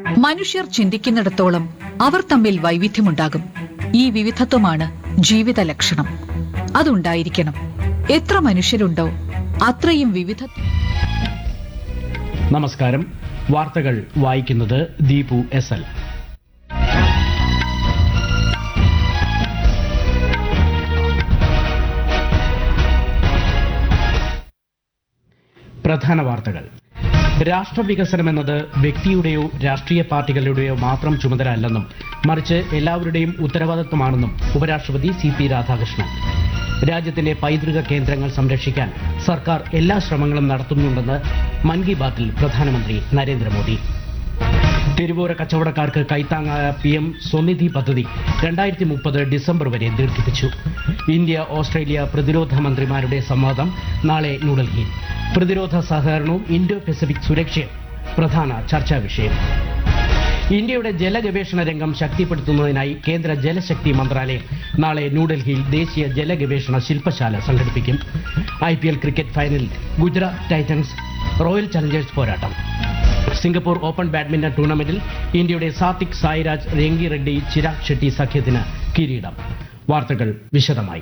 മനുഷ്യർ ചിന്തിക്കുന്നിടത്തോളം അവർ തമ്മിൽ വൈവിധ്യമുണ്ടാകും ഈ വിവിധത്വമാണ് ജീവിത ലക്ഷണം അതുണ്ടായിരിക്കണം എത്ര മനുഷ്യരുണ്ടോ അത്രയും വിവിധ നമസ്കാരം വാർത്തകൾ വായിക്കുന്നത് ദീപു എസ് എൽ പ്രധാന വാർത്തകൾ രാഷ്ട്രവികസനം എന്നത് വ്യക്തിയുടെയോ രാഷ്ട്രീയ പാർട്ടികളുടെയോ മാത്രം ചുമതല അല്ലെന്നും മറിച്ച് എല്ലാവരുടെയും ഉത്തരവാദിത്വമാണെന്നും ഉപരാഷ്ട്രപതി സി പി രാധാകൃഷ്ണൻ രാജ്യത്തിന്റെ പൈതൃക കേന്ദ്രങ്ങൾ സംരക്ഷിക്കാൻ സർക്കാർ എല്ലാ ശ്രമങ്ങളും നടത്തുന്നുണ്ടെന്ന് മൻ കി ബാത്തിൽ പ്രധാനമന്ത്രി നരേന്ദ്രമോദി തിരുവോര കച്ചവടക്കാർക്ക് കൈത്താങ്ങായ പി എം സ്വനിധി പദ്ധതി രണ്ടായിരത്തി മുപ്പത് ഡിസംബർ വരെ ദീർഘിപ്പിച്ചു ഇന്ത്യ ഓസ്ട്രേലിയ പ്രതിരോധ മന്ത്രിമാരുടെ സംവാദം നാളെ ന്യൂഡൽഹിയിൽ പ്രതിരോധ സഹകരണവും ഇൻഡോ പസഫിക് സുരക്ഷയും പ്രധാന ചർച്ചാ വിഷയം ഇന്ത്യയുടെ ജലഗവേഷണ രംഗം ശക്തിപ്പെടുത്തുന്നതിനായി കേന്ദ്ര ജലശക്തി മന്ത്രാലയം നാളെ ന്യൂഡൽഹിയിൽ ദേശീയ ജലഗവേഷണ ശില്പശാല സംഘടിപ്പിക്കും ഐ പി എൽ ക്രിക്കറ്റ് ഫൈനലിൽ ഗുജറാത്ത് ടൈറ്റൻസ് റോയൽ ചലഞ്ചേഴ്സ് പോരാട്ടം സിംഗപ്പൂർ ഓപ്പൺ ബാഡ്മിന്റൺ ടൂർണമെന്റിൽ ഇന്ത്യയുടെ സാത്വിക് സായിരാജ് രംഗി റെഡ്ഡി ചിരാഗ് ഷെട്ടി സഖ്യത്തിന് കിരീടം വാർത്തകൾ വിശദമായി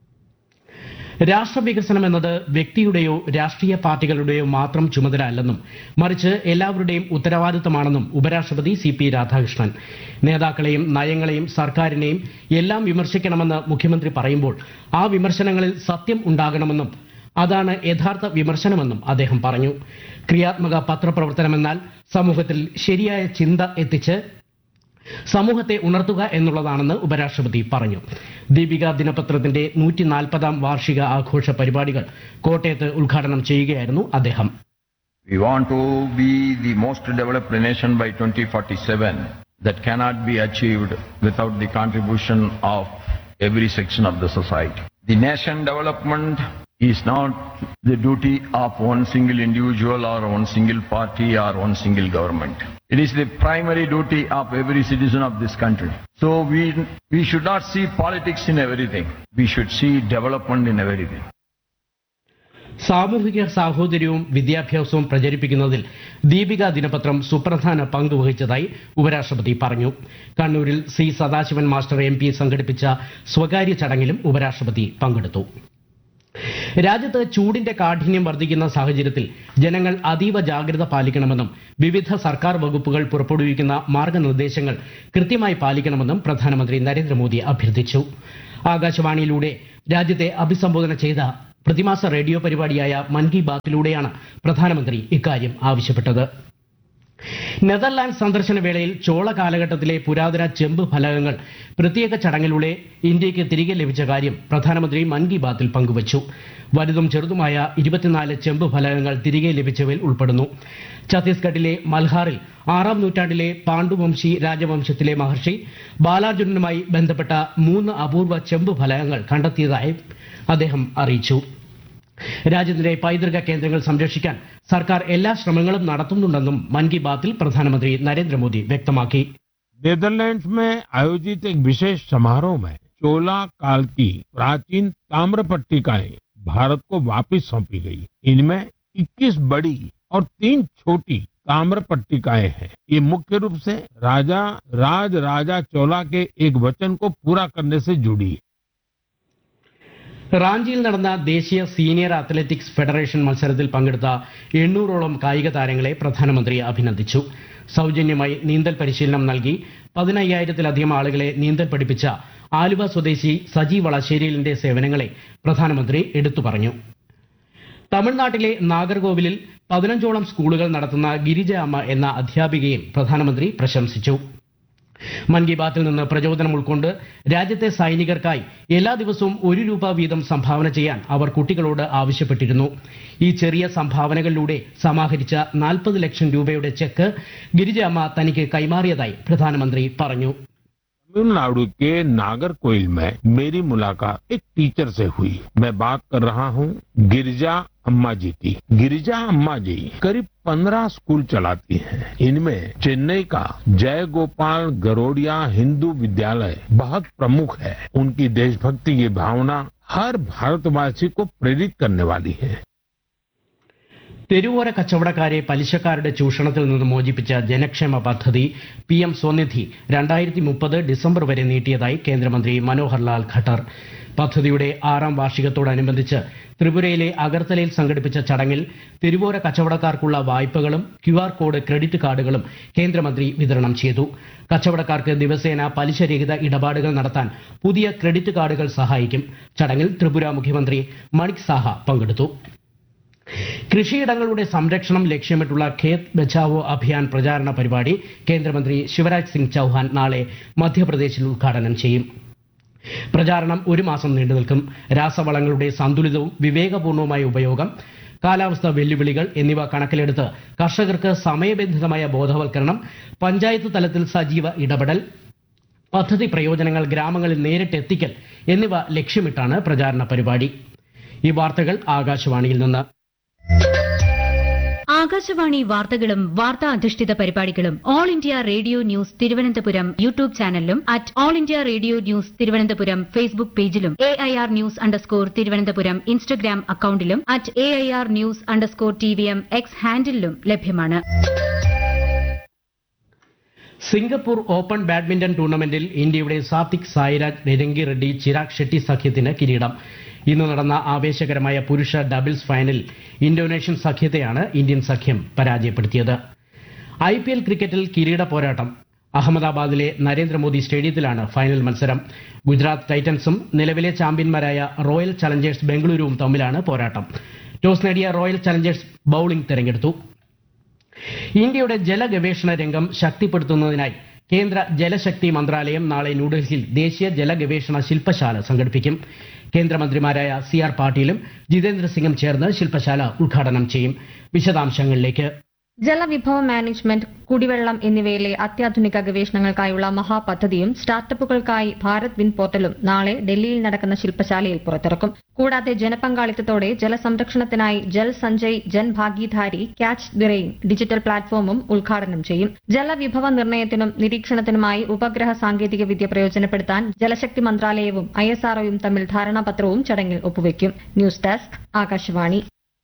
രാഷ്ട്രവികസനം എന്നത് വ്യക്തിയുടെയോ രാഷ്ട്രീയ പാർട്ടികളുടെയോ മാത്രം ചുമതല അല്ലെന്നും മറിച്ച് എല്ലാവരുടെയും ഉത്തരവാദിത്തമാണെന്നും ഉപരാഷ്ട്രപതി സി പി രാധാകൃഷ്ണൻ നേതാക്കളെയും നയങ്ങളെയും സർക്കാരിനെയും എല്ലാം വിമർശിക്കണമെന്ന് മുഖ്യമന്ത്രി പറയുമ്പോൾ ആ വിമർശനങ്ങളിൽ സത്യം ഉണ്ടാകണമെന്നും അതാണ് യഥാർത്ഥ വിമർശനമെന്നും അദ്ദേഹം പറഞ്ഞു ക്രിയാത്മക പത്രപ്രവർത്തനമെന്നാൽ സമൂഹത്തിൽ ശരിയായ ചിന്ത എത്തിച്ച് സമൂഹത്തെ ഉണർത്തുക എന്നുള്ളതാണെന്ന് ഉപരാഷ്ട്രപതി പറഞ്ഞു ദീപിക ദിനപത്രത്തിന്റെ നൂറ്റി നാൽപ്പതാം വാർഷിക ആഘോഷ പരിപാടികൾ കോട്ടയത്ത് ഉദ്ഘാടനം ചെയ്യുകയായിരുന്നു അദ്ദേഹം We want to be the most developed nation by 2047. That cannot be achieved without the contribution of every section of the society. The nation development is not the duty of one single individual or one single party or one single government. It is the primary duty of every citizen of this country. So we, we should not see politics in everything. We should see development in everything. സാമൂഹിക സാഹോദര്യവും വിദ്യാഭ്യാസവും പ്രചരിപ്പിക്കുന്നതിൽ ദീപിക ദിനപത്രം സുപ്രധാന പങ്ക് വഹിച്ചതായി ഉപരാഷ്ട്രപതി പറഞ്ഞു കണ്ണൂരിൽ C Sadasivan master M P സംഘടിപ്പിച്ച സ്വകാര്യ ചടങ്ങിലും ഉപരാഷ്ട്രപതി പങ്കെടുത്തു രാജ്യത്ത് ചൂടിന്റെ കാഠിന്യം വർദ്ധിക്കുന്ന സാഹചര്യത്തിൽ ജനങ്ങൾ അതീവ ജാഗ്രത പാലിക്കണമെന്നും വിവിധ സർക്കാർ വകുപ്പുകൾ പുറപ്പെടുവിക്കുന്ന മാർഗനിർദ്ദേശങ്ങൾ കൃത്യമായി പാലിക്കണമെന്നും പ്രധാനമന്ത്രി നരേന്ദ്രമോദി അഭ്യർത്ഥിച്ചു ആകാശവാണിയിലൂടെ രാജ്യത്തെ അഭിസംബോധന ചെയ്ത പ്രതിമാസ റേഡിയോ പരിപാടിയായ മൻ കി ബാത്തിലൂടെയാണ് പ്രധാനമന്ത്രി ഇക്കാര്യം ആവശ്യപ്പെട്ടത് നെതർലാൻഡ് സന്ദർശന വേളയിൽ ചോള കാലഘട്ടത്തിലെ പുരാതന ചെമ്പ് ഫലകങ്ങൾ പ്രത്യേക ചടങ്ങിലൂടെ ഇന്ത്യക്ക് തിരികെ ലഭിച്ച കാര്യം പ്രധാനമന്ത്രി മൻ കി ബാത്തിൽ പങ്കുവച്ചു വലുതും ചെറുതുമായ ഇരുപത്തിനാല് ചെമ്പ് ഫലകങ്ങൾ തിരികെ ലഭിച്ചവയിൽ ഉൾപ്പെടുന്നു ഛത്തീസ്ഗഡിലെ മൽഹാറിൽ ആറാം നൂറ്റാണ്ടിലെ പാണ്ഡുവംശി രാജവംശത്തിലെ മഹർഷി ബാലാർജുനനുമായി ബന്ധപ്പെട്ട മൂന്ന് അപൂർവ ചെമ്പ് ഫലകങ്ങൾ കണ്ടെത്തിയതായി അദ്ദേഹം അറിയിച്ചു രാജ്യത്തിന്റെ പൈതൃക കേന്ദ്രങ്ങൾ സംരക്ഷിക്കാൻ സർക്കാർ എല്ലാ ശ്രമങ്ങളും നടത്തുന്നുണ്ടെന്നും മൻ കി ബാത്തിൽ പ്രധാനമന്ത്രി നരേന്ദ്രമോദി വ്യക്തമാക്കി नेदरलैंड्स में आयोजित एक विशेष समारोह में चोला काल की प्राचीन ताम्र पट्टिकाएं भारत को वापस सौंपी गई इनमें 21 बड़ी और तीन छोटी ताम्र पट्टिकाएं हैं ये मुख्य रूप से राजा राज राजा चोला के एक वचन को पूरा करने से जुड़ी है റാഞ്ചിയിൽ നടന്ന ദേശീയ സീനിയർ അത്ലറ്റിക്സ് ഫെഡറേഷൻ മത്സരത്തിൽ പങ്കെടുത്ത എണ്ണൂറോളം കായിക താരങ്ങളെ പ്രധാനമന്ത്രി അഭിനന്ദിച്ചു സൗജന്യമായി നീന്തൽ പരിശീലനം നൽകി പതിനയ്യായിരത്തിലധികം ആളുകളെ നീന്തൽ പഠിപ്പിച്ച ആലുവ സ്വദേശി സജി വളശ്ശേരിലിന്റെ സേവനങ്ങളെ പ്രധാനമന്ത്രി എടുത്തു പറഞ്ഞു തമിഴ്നാട്ടിലെ നാഗർകോവിലിൽ പതിനഞ്ചോളം സ്കൂളുകൾ നടത്തുന്ന ഗിരിജ അമ്മ എന്ന അധ്യാപികയും പ്രധാനമന്ത്രി പ്രശംസിച്ചു മൻ കി ബാത്തിൽ നിന്ന് പ്രചോദനം ഉൾക്കൊണ്ട് രാജ്യത്തെ സൈനികർക്കായി എല്ലാ ദിവസവും ഒരു രൂപ വീതം സംഭാവന ചെയ്യാൻ അവർ കുട്ടികളോട് ആവശ്യപ്പെട്ടിരുന്നു ഈ ചെറിയ സംഭാവനകളിലൂടെ സമാഹരിച്ച നാൽപ്പത് ലക്ഷം രൂപയുടെ ചെക്ക് ഗിരിജ അമ്മ തനിക്ക് കൈമാറിയതായി പ്രധാനമന്ത്രി പറഞ്ഞു तमिलनाडु के नागरकोइल में मेरी मुलाकात एक टीचर से हुई मैं बात कर रहा हूँ गिरिजा अम्मा जी की गिरिजा अम्मा जी करीब पंद्रह स्कूल चलाती हैं इनमें चेन्नई का जय गोपाल गरोडिया हिंदू विद्यालय बहुत प्रमुख है उनकी देशभक्ति की भावना हर भारतवासी को प्रेरित करने वाली है തെരുവോര കച്ചവടക്കാരെ പലിശക്കാരുടെ ചൂഷണത്തിൽ നിന്ന് മോചിപ്പിച്ച ജനക്ഷേമ പദ്ധതി പി എം സ്വനിധി രണ്ടായിരത്തി മുപ്പത് ഡിസംബർ വരെ നീട്ടിയതായി കേന്ദ്രമന്ത്രി മനോഹർ ലാൽ ഖട്ടർ പദ്ധതിയുടെ ആറാം വാർഷികത്തോടനുബന്ധിച്ച് ത്രിപുരയിലെ അഗർത്തലയിൽ സംഘടിപ്പിച്ച ചടങ്ങിൽ തെരുവോര കച്ചവടക്കാർക്കുള്ള വായ്പകളും ക്യു ആർ കോഡ് ക്രെഡിറ്റ് കാർഡുകളും കേന്ദ്രമന്ത്രി വിതരണം ചെയ്തു കച്ചവടക്കാർക്ക് ദിവസേന പലിശരഹിത ഇടപാടുകൾ നടത്താൻ പുതിയ ക്രെഡിറ്റ് കാർഡുകൾ സഹായിക്കും ചടങ്ങിൽ ത്രിപുര മുഖ്യമന്ത്രി മണിക് സാഹ പങ്കെടുത്തു കൃഷിയിടങ്ങളുടെ സംരക്ഷണം ലക്ഷ്യമിട്ടുള്ള ഖേത് ബച്ചാവോ അഭിയാൻ പ്രചാരണ പരിപാടി കേന്ദ്രമന്ത്രി ശിവരാജ് സിംഗ് ചൌഹാൻ നാളെ മധ്യപ്രദേശിൽ ഉദ്ഘാടനം ചെയ്യും പ്രചാരണം ഒരു മാസം നീണ്ടു നിൽക്കും രാസവളങ്ങളുടെ സന്തുലിതവും വിവേകപൂർണവുമായ ഉപയോഗം കാലാവസ്ഥ വെല്ലുവിളികൾ എന്നിവ കണക്കിലെടുത്ത് കർഷകർക്ക് സമയബന്ധിതമായ ബോധവൽക്കരണം പഞ്ചായത്ത് തലത്തിൽ സജീവ ഇടപെടൽ പദ്ധതി പ്രയോജനങ്ങൾ ഗ്രാമങ്ങളിൽ നേരിട്ട് എത്തിക്കൽ എന്നിവ ലക്ഷ്യമിട്ടാണ് പ്രചാരണ പരിപാടി ഈ വാർത്തകൾ ആകാശവാണിയിൽ നിന്ന് ആകാശവാണി വാർത്തകളും വാർത്താ അധിഷ്ഠിത പരിപാടികളും all India radio news Thiruvananthapuram YouTube ചാനലിലും at all India radio news Thiruvananthapuram Facebook പേജിലും A I R news underscore Thiruvananthapuram Instagram അക്കൌണ്ടിലും at A I R news underscore T V M X ഹാൻഡിലും ലഭ്യമാണ് സിംഗപ്പൂർ ഓപ്പൺ ബാഡ്മിന്റൺ ടൂർണമെന്റിൽ ഇന്ത്യയുടെ സാത്വിക് സായിരാജ് രംഗി റെഡ്ഡി ചിരാഗ് ഷെട്ടി സഖ്യത്തിന് കിരീടം ഇന്ന് നടന്ന ആവേശകരമായ പുരുഷ ഡബിൾസ് ഫൈനലിൽ ഇന്തോനേഷ്യൻ സഖ്യത്തെയാണ് ഇന്ത്യൻ സഖ്യം പരാജയപ്പെടുത്തിയത് ഐ പി എൽ ക്രിക്കറ്റിൽ കിരീട പോരാട്ടം അഹമ്മദാബാദിലെ നരേന്ദ്രമോദി സ്റ്റേഡിയത്തിലാണ് ഫൈനൽ മത്സരം ഗുജറാത്ത് ടൈറ്റൻസും നിലവിലെ ചാമ്പ്യന്മാരായ റോയൽ ചലഞ്ചേഴ്സ് ബംഗളൂരുവും തമ്മിലാണ് പോരാട്ടം ടോസ് നേടിയ റോയൽ ചലഞ്ചേഴ്സ് ബൌളിംഗ് തെരഞ്ഞെടുത്തു ഇന്ത്യയുടെ ജലഗവേഷണ രംഗം ശക്തിപ്പെടുത്തുന്നതിനായി കേന്ദ്ര ജലശക്തി മന്ത്രാലയം നാളെ ന്യൂഡൽഹിയിൽ ദേശീയ ജലഗവേഷണ ശില്പശാല സംഘടിപ്പിക്കും കേന്ദ്രമന്ത്രിമാരായ സി ആർ പാട്ടീലും ജിതേന്ദ്ര സിംഗും ചേർന്ന് ശില്പശാല ഉദ്ഘാടനം ചെയ്യും വിശദാംശങ്ങളിലേക്ക് ജലവിഭവ മാനേജ്മെന്റ് കുടിവെള്ളം എന്നിവയിലെ അത്യാധുനിക ഗവേഷണങ്ങൾക്കായുള്ള മഹാപദ്ധതിയും സ്റ്റാർട്ടപ്പുകൾക്കായി ഭാരത് വിൻ പോർട്ടലും നാളെ ഡൽഹിയിൽ നടക്കുന്ന ശില്പശാലയിൽ പുറത്തിറക്കും കൂടാതെ ജനപങ്കാളിത്തത്തോടെ ജലസംരക്ഷണത്തിനായി Jal Sanchay Jan Bhagidari catch the rain digital പ്ലാറ്റ്ഫോമും ഉദ്ഘാടനം ചെയ്യും ജലവിഭവ നിർണ്ണയത്തിനും നിരീക്ഷണത്തിനുമായി ഉപഗ്രഹ സാങ്കേതിക വിദ്യ പ്രയോജനപ്പെടുത്താൻ ജലശക്തി മന്ത്രാലയവും ഐ എസ് ആർഒയും തമ്മിൽ ധാരണാപത്രവും ചടങ്ങിൽ ഒപ്പുവയ്ക്കും news desk Akashvani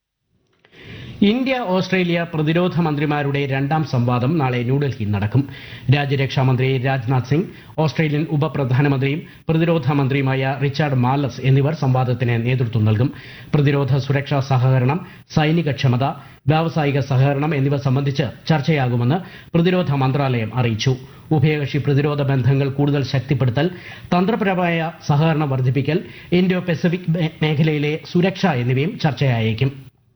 India Australia പ്രതിരോധ മന്ത്രിമാരുടെ രണ്ടാം സംവാദം നാളെ ന്യൂഡൽഹിയിൽ നടക്കും രാജ്യരക്ഷാ മന്ത്രി രാജ്നാഥ് സിംഗ് ഓസ്ട്രേലിയൻ ഉപപ്രധാനമന്ത്രിയും പ്രതിരോധ മന്ത്രിയുമായ റിച്ചാർഡ് മാർലസ് എന്നിവർ സംവാദത്തിന് നേതൃത്വം നൽകും പ്രതിരോധ സുരക്ഷാ സഹകരണം സൈനിക ക്ഷമത വ്യാവസായിക സഹകരണം എന്നിവ സംബന്ധിച്ച് ചർച്ചയാകുമെന്ന് പ്രതിരോധ മന്ത്രാലയം അറിയിച്ചു ഉഭയകക്ഷി പ്രതിരോധ ബന്ധങ്ങൾ കൂടുതൽ ശക്തിപ്പെടുത്തൽ തന്ത്രപരമായ സഹകരണം വർദ്ധിപ്പിക്കൽ ഇൻഡോ പസഫിക് മേ- മേഖലയിലെ സുരക്ഷ എന്നിവയും ചർച്ചയായേക്കും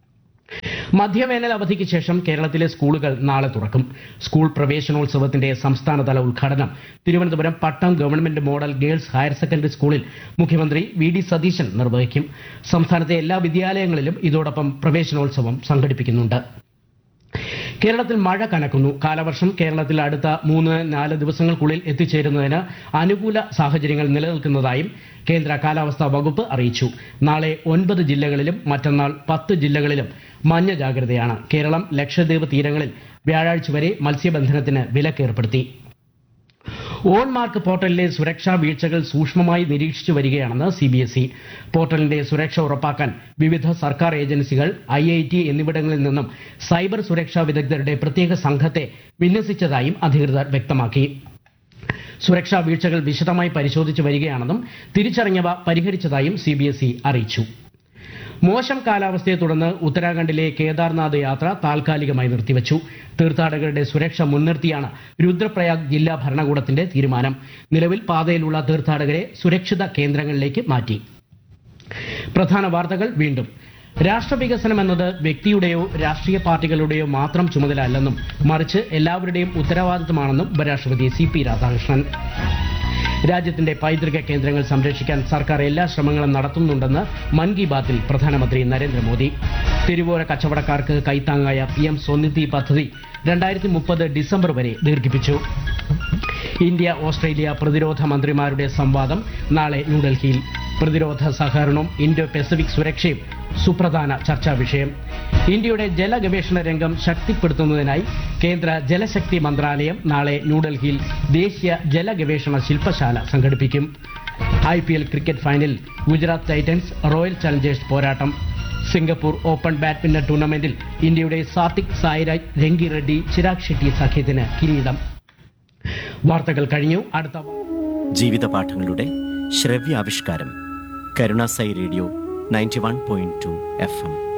മധ്യവേനൽ അവധിക്ക് ശേഷം കേരളത്തിലെ സ്കൂളുകൾ നാളെ തുറക്കും സ്കൂൾ പ്രവേശനോത്സവത്തിന്റെ സംസ്ഥാനതല ഉദ്ഘാടനം Thiruvananthapuram Pattom government model girls higher secondary സ്കൂളിൽ മുഖ്യമന്ത്രി വി ഡി സതീശൻ നിർവഹിക്കും സംസ്ഥാനത്തെ എല്ലാ വിദ്യാലയങ്ങളിലും ഇതോടൊപ്പം പ്രവേശനോത്സവം സംഘടിപ്പിക്കുന്നുണ്ട് കേരളത്തിൽ മഴ കനക്കുന്നു കാലവർഷം കേരളത്തിൽ അടുത്ത മൂന്ന് നാല് ദിവസങ്ങൾക്കുള്ളിൽ എത്തിച്ചേരുന്നതിന് അനുകൂല സാഹചര്യങ്ങൾ നിലനിൽക്കുന്നതായും കേന്ദ്ര കാലാവസ്ഥാ വകുപ്പ് അറിയിച്ചു നാളെ ഒൻപത് ജില്ലകളിലും മറ്റന്നാൾ പത്ത് ജില്ലകളിലും മഞ്ഞ ജാഗ്രതയാണ് കേരളം ലക്ഷദ്വീപ് തീരങ്ങളിൽ വ്യാഴാഴ്ച വരെ മത്സ്യബന്ധനത്തിന് വിലക്കേർപ്പെടുത്തി ഓൺ മാർക്ക് പോർട്ടലിലെ സുരക്ഷാ വീഴ്ചകൾ സൂക്ഷ്മമായി നിരീക്ഷിച്ചു വരികയാണെന്ന് സി ബി എസ് ഇ പോർട്ടലിന്റെ സുരക്ഷ ഉറപ്പാക്കാൻ വിവിധ സർക്കാർ ഏജൻസികൾ ഐ ഐ ടി എന്നിവിടങ്ങളിൽ നിന്നും സൈബർ സുരക്ഷാ വിദഗ്ധരുടെ പ്രത്യേക സംഘത്തെ വിന്യസിച്ചതായും അധികൃതർ വ്യക്തമാക്കി സുരക്ഷാ വീഴ്ചകൾ വിശദമായി പരിശോധിച്ചു വരികയാണെന്നും തിരിച്ചറിഞ്ഞവ പരിഹരിച്ചതായും സി ബി എസ് ഇ അറിയിച്ചു മോശം കാലാവസ്ഥയെ തുടർന്ന് ഉത്തരാഖണ്ഡിലെ കേദാർനാഥ് യാത്ര താൽക്കാലികമായി നിർത്തിവച്ചു തീർത്ഥാടകരുടെ സുരക്ഷ മുൻനിർത്തിയാണ് രുദ്രപ്രയാഗ് ജില്ലാ ഭരണകൂടത്തിന്റെ തീരുമാനം നിലവിൽ പാതയിലുള്ള തീർത്ഥാടകരെ സുരക്ഷിത കേന്ദ്രങ്ങളിലേക്ക് മാറ്റി പ്രധാന വാർത്തകൾ വീണ്ടും രാഷ്ട്രവികസനം എന്നത് വ്യക്തിയുടെയോ രാഷ്ട്രീയ പാർട്ടികളുടെയോ മാത്രം ചുമതല അല്ലെന്നും മറിച്ച് എല്ലാവരുടെയും ഉത്തരവാദിത്തമാണെന്നും ഉപരാഷ്ട്രപതി സി പി രാധാകൃഷ്ണൻ രാജ്യത്തിന്റെ പൈതൃക കേന്ദ്രങ്ങൾ സംരക്ഷിക്കാൻ സർക്കാർ എല്ലാ ശ്രമങ്ങളും നടത്തുന്നുണ്ടെന്ന് മൻ കി ബാത്തിൽ പ്രധാനമന്ത്രി നരേന്ദ്രമോദി തിരുവോര കച്ചവടക്കാർക്ക് കൈത്താങ്ങായ പി എം സ്വനിധി പദ്ധതി രണ്ടായിരത്തി മുപ്പത് ഡിസംബർ വരെ ദീർഘിപ്പിച്ചു ഇന്ത്യ ഓസ്ട്രേലിയ പ്രതിരോധ മന്ത്രിമാരുടെ സംവാദം നാളെ ന്യൂഡൽഹിയിൽ പ്രതിരോധ സഹകരണവും ഇൻഡോ പസഫിക് സുരക്ഷയും സുപ്രധാന ചർച്ചാ വിഷയം ഇന്ത്യയുടെ ജലഗവേഷണ രംഗം ശക്തിപ്പെടുത്തുന്നതിനായി കേന്ദ്ര ജലശക്തി മന്ത്രാലയം നാളെ ന്യൂഡൽഹിയിൽ ദേശീയ ജലഗവേഷണ ശില്പശാല സംഘടിപ്പിക്കും I P L cricket final Gujarat Titans royal Challengers പോരാട്ടം സിംഗപ്പൂർ ഓപ്പൺ ബാഡ്മിന്റൺ ടൂർണമെന്റിൽ ഇന്ത്യയുടെ സാത്വിക് സായിരാജ് രംഗി റെഡ്ഡി ചിരാഗ് ഷെട്ടി സഖ്യത്തിന് കിരീടം വാർത്തകൾ കഴിഞ്ഞു അടുത്ത ജീവിതപാഠങ്ങളുടെ ശ്രവ്യാവിഷ്കാരം കരുണാസൈ radio ninety one point two F M